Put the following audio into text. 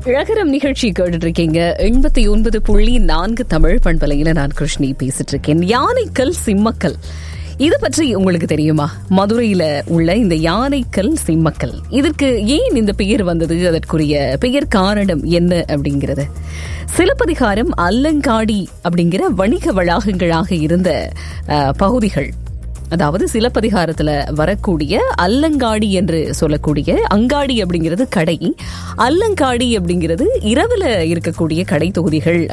இழகரம் நிகழ்ச்சி கேட்டுட்டு இருக்கீங்க எண்பத்தி ஒன்பது புள்ளி நான்கு தமிழ் பண்பலையில நான் கிருஷ்ணி பேசிட்டு இருக்கேன் யானைக்கல் சிம்மக்கல் இது பற்றி உங்களுக்கு தெரியுமா மதுரையில உள்ள இந்த யானைக்கல் சிம்மக்கல் இதற்கு ஏன் இந்த பெயர் வந்தது அதற்குரிய பெயர் காரணம் என்ன அப்படிங்கிறது சிலப்பதிகாரம் அல்லங்காடி அப்படிங்கிற வணிக வளாகங்களாக இருந்த அஹ், பகுதிகள் அதாவது சிலப்பதிகாரத்துல வரக்கூடிய அல்லங்காடி என்று சொல்லக்கூடிய அங்காடி அப்படிங்கிறது கடை அல்லங்காடி அப்படிங்கிறது இரவுல இருக்கக்கூடிய கடை தொகுதிகள்